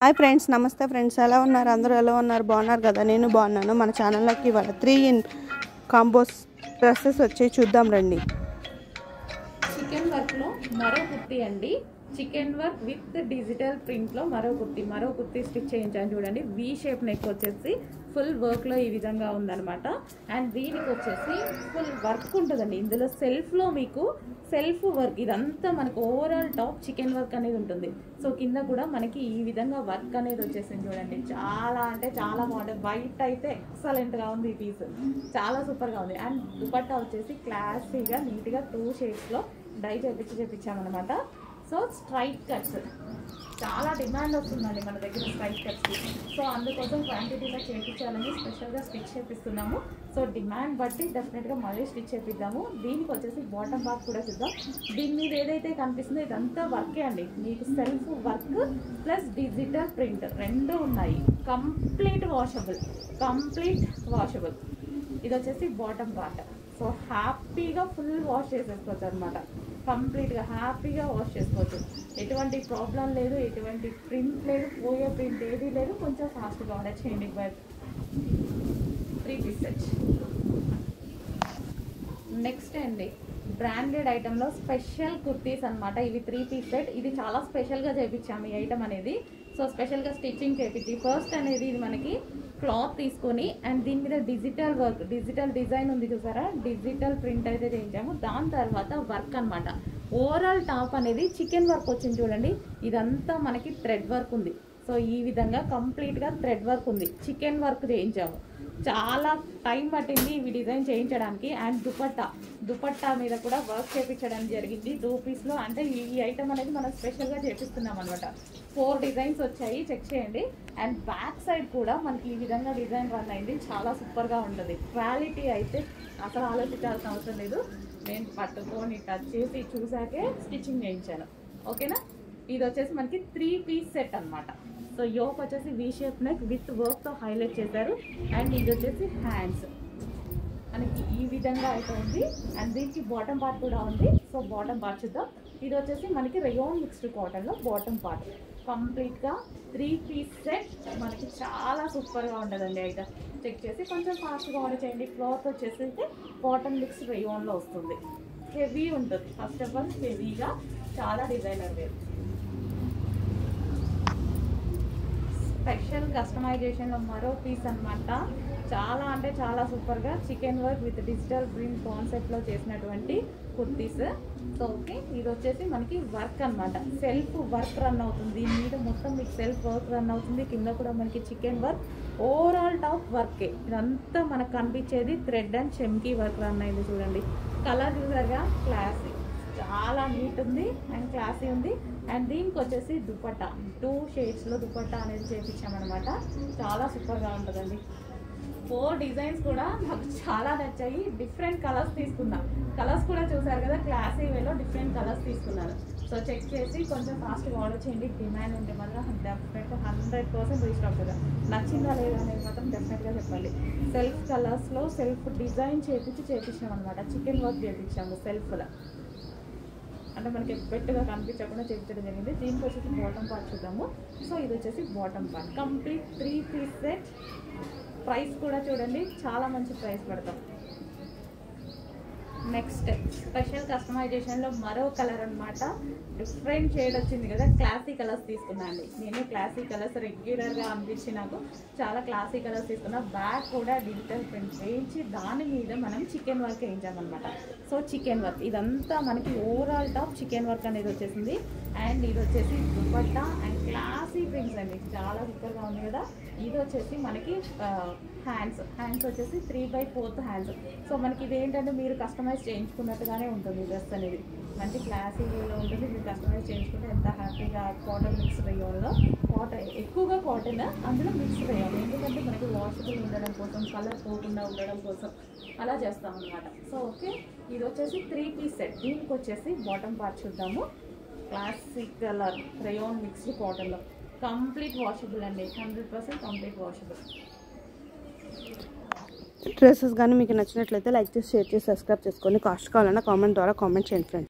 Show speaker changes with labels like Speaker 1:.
Speaker 1: hi friends నమస్తే friends ఎలా ఉన్నారు అందరూ ఎలా ఉన్నారు బాగున్నారు కదా నేను బాగున్నాను మన ఛానల్లోకి ఇవాళ త్రీ ఇన్ కాంబోస్ డ్రెస్సెస్ వచ్చి చూద్దాం రండి
Speaker 2: చికెన్ వర్క్ లో మరో కుర్తీ అండి chikan work with digital print లో మరో కుర్తీ మరో కుర్తీ స్టిచ్ చేయించాను చూడండి వి షేప్ నెక్ వచ్చేసి ఫుల్ వర్క్ లో ఈ విధంగా ఉందన్నమాట అండ్ దీనికి వచ్చేసి ఫుల్ వర్క్ ఉంటుందండి ఇందులో సెల్ఫ్ లో మీకు సెల్ఫ్ వర్క్ ఇదంతా మనకు ఓవరాల్ టాప్ చికెన్ వర్క్ అనేది ఉంటుంది సో కింద కూడా మనకి ఈ విధంగా వర్క్ అనేది వచ్చేసింది చూడండి చాలా అంటే చాలా బాగుంటుంది వైట్ అయితే ఎక్సలెంట్ గా ఉంది ఈ పీస్ చాలా సూపర్ గా ఉంది అండ్ దుపట్టా వచ్చేసి క్లాసీగా నీట్ గా టూ షేడ్స్ లో డై చేపించి చేపించామన్నమాట సో స్ట్రైట్ కట్స్ చాలా డిమాండ్ వస్తుందండి మన దగ్గర స్ట్రైట్ కట్స్ సో అందుకోసం క్వాంటిటీలో చేయించాలని స్పెషల్గా స్టిచ్ చేపిస్తున్నాము సో డిమాండ్ బట్టి డెఫినెట్గా మళ్ళీ స్టిచ్ చేపిద్దాము దీనికి వచ్చేసి బాటమ్ బాక్ కూడా చూద్దాం దీని మీద ఏదైతే కనిపిస్తుందో ఇదంతా వర్కే అండి మీకు self work plus digital print రెండు ఉన్నాయి కంప్లీట్ వాషబుల్ కంప్లీట్ వాషబుల్ ఇది వచ్చేసి బాటమ్ పార్ట్ సో హ్యాపీగా ఫుల్ వాష్ చేసేసుకోవచ్చు అనమాట కంప్లీట్గా హ్యాపీగా వాష్ చేసుకోవచ్చు ఎటువంటి ప్రాబ్లం లేదు ఎటువంటి ప్రింట్ లేదు పోయే ప్రింట్ ఏది లేదు కొంచెం ఫాస్ట్గా ఉండే చేయండి బట్ త్రీ పీసెస్ నెక్స్ట్ అండి బ్రాండెడ్ ఐటెంలో స్పెషల్ కుర్తీస్ అన్నమాట ఇవి త్రీ పీస్ సెట్ ఇది చాలా స్పెషల్గా చేయించాము ఈ ఐటమ్ అనేది సో స్పెషల్గా స్టిచ్చింగ్ చేయించి ఫస్ట్ అనేది ఇది మనకి క్లాత్ తీసుకొని అండ్ దీని మీద డిజిటల్ వర్క్ డిజిటల్ డిజైన్ ఉంది చూసారా డిజిటల్ ప్రింట్ అయితే చేయించాము దాని తర్వాత వర్క్ అన్నమాట ఓవరాల్ టాప్ అనేది చికెన్ వర్క్ వచ్చింది చూడండి ఇదంతా మనకి థ్రెడ్ వర్క్ ఉంది సో ఈ విధంగా కంప్లీట్గా థ్రెడ్ వర్క్ ఉంది చికెన్ వర్క్ చేయించాము చాలా టైం పట్టింది ఇవి డిజైన్ చేయించడానికి అండ్ దుపట్టా దుపట్టా మీద కూడా వర్క్ చేయించడం జరిగింది టూ పీస్లో అంటే ఈ ఐటమ్ అనేది మనం స్పెషల్గా చేపిస్తున్నాం అనమాట ఫోర్ డిజైన్స్ వచ్చాయి చెక్ చేయండి అండ్ బ్యాక్ సైడ్ కూడా మనకి ఈ విధంగా డిజైన్ రన్ అయింది చాలా సూపర్గా ఉంటుంది క్వాలిటీ అయితే అసలు ఆలోచించాల్సిన అవసరం లేదు నేను పట్టుకొని టచ్ చేసి చూసాకే స్టిచ్చింగ్ చేయించాను ఓకేనా ఇది వచ్చేసి మనకి త్రీ పీస్ సెట్ అన్నమాట సో యోక్ వచ్చేసి వి షేప్ నెక్ విత్ వర్క్తో హైలైట్ చేశారు అండ్ ఇది వచ్చేసి హ్యాండ్స్ మనకి ఈ విధంగా అయితే ఉంది అండ్ దీనికి బాటమ్ పార్ట్ కూడా ఉంది సో బాటమ్ పార్ట్ చూద్దాం ఇది వచ్చేసి మనకి రేయోన్ మిక్స్డ్ కాటన్లో బాటమ్ పార్ట్ కంప్లీట్గా త్రీ పీస్ సెట్ మనకి చాలా సూపర్గా ఉంటుందండి అయితే చెక్ చేసి కొంచెం ఫాస్ట్గా ఆర్డర్ చేయండి క్లాత్ వచ్చేసి అయితే కాటన్ మిక్స్ రేయోన్లో వస్తుంది హెవీ ఉంటుంది ఫస్ట్ ఆఫ్ ఆల్ హెవీగా చాలా డిజైనర్ వేరు స్పెషల్ కస్టమైజేషన్లో మరో పీస్ అన్నమాట చాలా అంటే చాలా సూపర్గా chikan work with digital print కాన్సెప్ట్లో చేసినటువంటి కుర్తీస్ సో ఓకే ఇది వచ్చేసి మనకి వర్క్ అన్నమాట సెల్ఫ్ వర్క్ రన్ అవుతుంది దీని మీద మొత్తం మీకు సెల్ఫ్ వర్క్ రన్ అవుతుంది కింద కూడా మనకి చికెన్ వర్క్ ఓవరాల్ టాప్ వర్కే ఇదంతా మనకు కనిపించేది thread and chamki work run అయింది చూడండి కలర్ చూసారుగా క్లాసీ చాలా నీట్ ఉంది అండ్ క్లాసీ ఉంది అండ్ దీనికి వచ్చేసి దుపట్టా టూ షేడ్స్లో దుపట్టా అనేది చేపించామన్నమాట చాలా సూపర్గా ఉంటుందండి ఫోర్ డిజైన్స్ కూడా నాకు చాలా నచ్చాయి డిఫరెంట్ కలర్స్ తీసుకున్నా కలర్స్ కూడా చూసారు కదా క్లాసీ వేలో డిఫరెంట్ కలర్స్ తీసుకున్నాను సో చెక్ చేసి కొంచెం ఫాస్ట్గా ఆర్డర్ చేయండి డిమాండ్ ఉంటే మాత్రం డెఫినెట్ హండ్రెడ్ పర్సెంట్ రీస్టాక్ కదా నచ్చిందా లేదా అనేది మాత్రం డెఫినెట్గా చెప్పండి సెల్ఫ్ కలర్స్లో సెల్ఫ్ డిజైన్ చేపించి చేపించాం అనమాట చికెన్ వర్క్ చేపించాము సెల్ఫ్లో అంటే మనకి పెట్టుగా కనిపించకుండా చేయించడం జరిగింది దీనికి వచ్చేసి బాటమ్ పార్ట్ చూద్దాము సో ఇది వచ్చేసి bottom part complete three piece set price కూడా చూడండి చాలా మంచి ప్రైస్ పెడతాం నెక్స్ట్ స్పెషల్ కస్టమైజేషన్లో మరో కలర్ అన్నమాట డిఫరెంట్ షేడ్ వచ్చింది కదా క్లాసీ కలర్స్ తీసుకున్నా అండి నేను క్లాసీ కలర్స్ రెగ్యులర్గా అనిపించి నాకు చాలా క్లాసీ కలర్స్ తీసుకున్నా బ్యాక్ కూడా డిజిటల్ ప్రింట్ వేయించి దాని మీద మనం చికెన్ వర్క్ వేయించామన్నమాట సో చికెన్ వర్క్ ఇదంతా మనకి ఓవరాల్ టాప్ చికెన్ వర్క్ అనేది వచ్చేసింది అండ్ ఇది వచ్చేసి దుపట్టా అండ్ క్లాసీ ప్రింట్స్ అండి చాలా సూపర్గా ఉంది కదా ఇది వచ్చేసి మనకి హ్యాండ్స్ హ్యాండ్స్ వచ్చేసి three by fourth hands so మనకి ఇది ఏంటంటే మీరు కస్టమైజ్ చేయించుకున్నట్టుగానే ఉంటుంది డ్రెస్ అనేది మంచి క్లాసీ వేలో ఉంటుంది మీరు కస్టమైజ్ చేయించుకుంటే ఎంత హ్యాపీగా కాటన్ మిక్స్ రేయోన్లో కాటన్ ఎక్కువగా కాటన్ అందులో మిక్స్ రేయోన్ ఎందుకంటే మనకి వాషబుల్ ఉండడం కోసం కలర్ పోకుండా ఉండడం కోసం అలా చేస్తాం అనమాట సో ఓకే ఇది వచ్చేసి త్రీ పీస్ సెట్ దీనికి వచ్చేసి బాటమ్ పార్ట్ చూద్దాము క్లాసిక్ కలర్ రేయోన్ మిక్స్డ్ కాటన్లో కంప్లీట్ వాషబుల్ అండి hundred percent complete washable
Speaker 1: dresses కానీ మీకు నచ్చినట్లయితే లైక్ చేసి షేర్ చేసి సబ్స్క్రైబ్ చేసుకోండి కాస్ట్ కావాలన్నా కామెంట్ ద్వారా కామెంట్ చేయండి ఫ్రెండ్స్